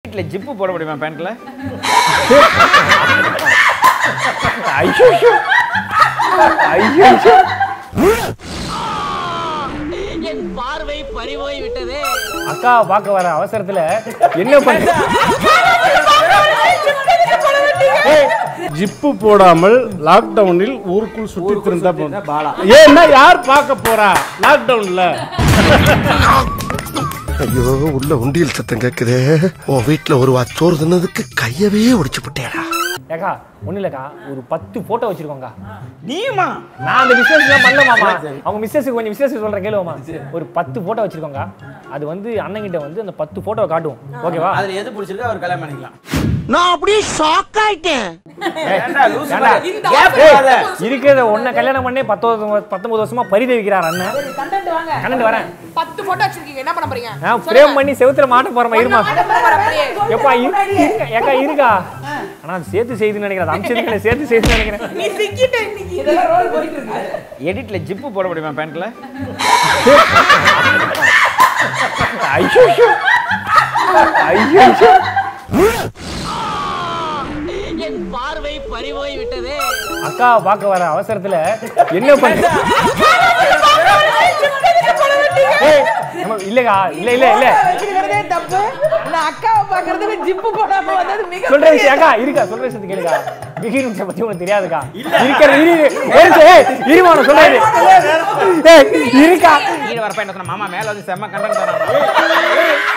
வீட்டில் ஜிப்பு போட முடியுமா பேண்ட்ல ஐயோ ஐயோ என் பார்வை பறிபோய் விட்டதே அக்கா பார்க்க வர அவசரத்துல என்ன பண்ண ஜிப்பு போடாமல் லாக்டவுனில் ஊருக்குள் சுத்தி திருந்தா போதும் ஏன்னா யார் பார்க்க போறா லாக்டவுன்ல ஐயோ உள்ள உண்டியல் சத்தம் கேக்குதே உன் வீட்டுல ஒரு வா சோறு தின்னதுக்கு கையவே ஒடிச்சு போட்டேடா ஏக்கா ஒண்ணு இல்லக்கா ஒரு பத்து போட்டோ வச்சிருக்கோங்க நீமா நான் அந்த பிசினஸ் தான் பண்ணல மாமா அவங்க மிஸ்ஸஸ் கொஞ்சம் மிஸ்ஸஸ் சொல்றேன் கேளுவாமா ஒரு பத்து போட்டோ வச்சிருக்கோங்க அது வந்து அண்ணங்கிட்ட வந்து அந்த பத்து போட்டோவை காட்டுவோம் ஓகேவா அதுல எது பிடிச்சிருக்கோ அவர் கல்யாணம் பண்ணிக்கலாம் நான் அப்படியே ஷாக் ஆயிட்டேன் ஏன்டா, லூசு ஏன்டா? மாதிரி. gap விடாத. இருக்கிறத ஒன்ன கல்யாணம் பண்ணி பத்தொன்பது பத்தொன்பது வருஷமா பரிதவிக்கிறார் அண்ணன் கண்டென்ட் வாங்க கண்ணன் வரேன் பத்து போட்டோ வச்சிருக்கீங்க என்ன பண்ண போறீங்க நான் பிரேம் பண்ணி செவுத்துல மாட்ட போறமா இருமா அப்படியே. எப்பா இரு- இருங்க. ஏக்கா இருக்கா ஆனா அது சேர்த்து செய்துன்னு நினைக்கிறேன் அம்சத்துக்கு சேர்த்து செய்துன்னு நினைக்கிறேன் நீ சிக்கிட்ட இன்னைக்கு இதெல்லாம் ரோல் போயிட்டு இருக்கு எடிட்ல ஜிப்பு போட முடியுமா பேண்ட்ல ஐயோ ஐயோ என் பார்வை பறிபோய் விட்டதே அக்கா பார்க்க வர அவசரத்துல என்ன பண்ண ஏய், நம்ம இல்லக்கா இல்ல இல்ல இல்ல இருக்கிறதே தப்பு நான் அக்காவை பாக்குறதுக்கு ஜிப்பு போடாம வந்தது மிக சொல்ற விஷயம் அக்கா இருக்கா சொல்ற விஷயத்தை கேளுக்கா மிகி நிமிஷம் பத்தி உனக்கு தெரியாதுக்கா இருக்கிற இரு ஒரு நிமிஷம், ஏய், இருமா நான் சொல்றேன் ஏய், இருக்கா கீழே வரப்ப என்ன சொன்ன மாமா மேல வந்து செம்ம கண்டன் தரான்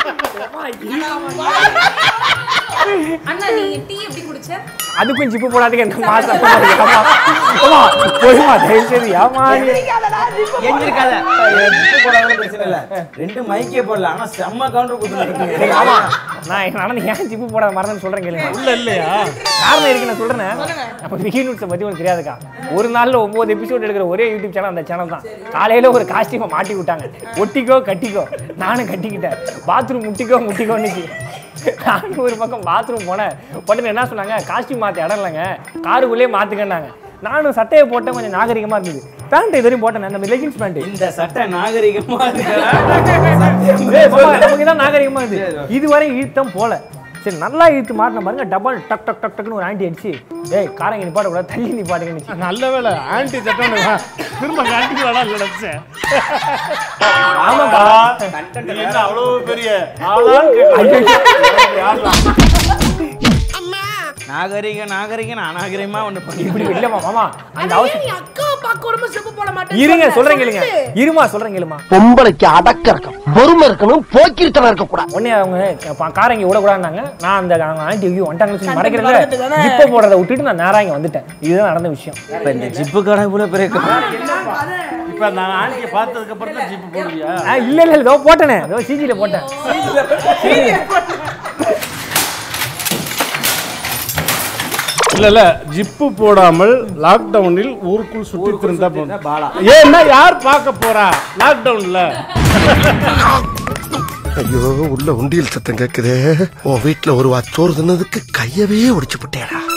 அண்ணா நீ டீ எப்படி குடிச்ச அதுக்கும் ஜிப்பு போடாதீங்க இந்த மாசம் போய்மா தயவு செய்து ஏமா நீ எஞ்சிருக்காத ஜிப்பு போடாத பிரச்சனை இல்ல ரெண்டு மைக்கே போடல ஆனா செம்ம கவுண்டர் குத்துறாங்க ஆமா நான் நடந்து ஏன் ஜிப்பு போடாத மறந்து சொல்றேன் கேளுங்க உள்ள இல்லையா காரணம் இருக்கு நான் சொல்றேன் அப்ப விக்கி நூட்ஸை பத்தி உனக்கு தெரியாதுக்கா ஒரு நாள்ல ஒன்பது எபிசோட் எடுக்கிற ஒரே யூடியூப் சேனல் அந்த சேனல் தான் காலையில ஒரு காஸ்டியூமை மாட்டி விட்டாங்க ஒட்டிக்கோ கட்டிக்கோ நானும் கட்டிக்கிட்டேன் பாத்ரூம் முட்டிக்கோ முட்டிக்கோன்னுச்சு நானும் ஒரு பக்கம் பாத்ரூம் போனேன் உடனே என்ன சொன்னாங்க காஸ்டியூம் மாத்த இடம் இல்லைங்க காருக்குள்ளேயே மாத்துக்கன்னாங்க நானும் சட்டையை போட்டேன் கொஞ்சம் நாகரிகமா இருந்தது பேண்ட் இது வரையும் போட்டேன் அந்த லெகின்ஸ் பேண்ட் இந்த சட்டை நாகரிகமா இருக்கு நமக்கு தான் நாகரிகமா இருக்கு இதுவரை இழுத்தம் போல சரி நல்லா இழுத்து மாட்டின பாருங்க டபால் டக் டக் டக் டக்னு ஒரு ஆண்டி அடிச்சு ஏய் காரங்க நிப்பாட கூட தள்ளி நிப்பாடுங்கன்னு நல்ல வேலை ஆன்டி சட்டம் திரும்ப ஆன்டிக்கலாடா நினைச்சேன் ஆமாக்கா நீ என்ன அவ்வளவு பெரிய ஆளான்னு கேக்குறேன். நாகரிக நாகரிக அநாகரிகமா ஒண்ணு பண்ணி இப்படி இல்லமா மாமா அந்த அவசரம் நீ அக்காவை பார்க்க வரும்போது ஜிப்பு போட மாட்டேன் இருங்க சொல்றேன் கேளுங்க இருமா சொல்றேன் கேளுமா பொம்பளைக்கு அடக்க இருக்கும் பொறுமை இருக்கணும் போக்கிருத்தனம் இருக்க கூடாது உடனே அவங்க ப- காரங்க விடக்கூடாதுனாங்க நான் அந்த அவங்க ஆண்டி ஐயோ வந்துட்டாங்கன்னு சொல்லி மறைக்கிறதுக்கு மறைக்கிறேன் தானே? ஜிப்பை போடுறத விட்டுட்டு நான் நேரா இங்க வந்துட்டேன் இதுதான் நடந்த விஷயம் இப்ப இந்த ஜிப்பு கடை கூட பெரிய இப்ப நான் ஆன்டியை பார்த்ததுக்கு அப்புறம் தான் ஜிப்பு போடுவியா ஆ, இல்ல இல்ல இதோ போட்டேனே இதோ சிஜில போட்டேன் இல்ல இல்ல ஜிப்பு போடாமல் லாக்டவுனில் ஊருக்குள் சுத்தி திருந்தா போதும் ஏன்னா யார் பார்க்க போறா லாக்டவுன்ல ஐயோ உள்ள உண்டியல் சத்தம் கேக்குதே உன் வீட்டுல ஒரு வா சோறு தின்னதுக்கு கையவே ஒடிச்சு போட்டேடா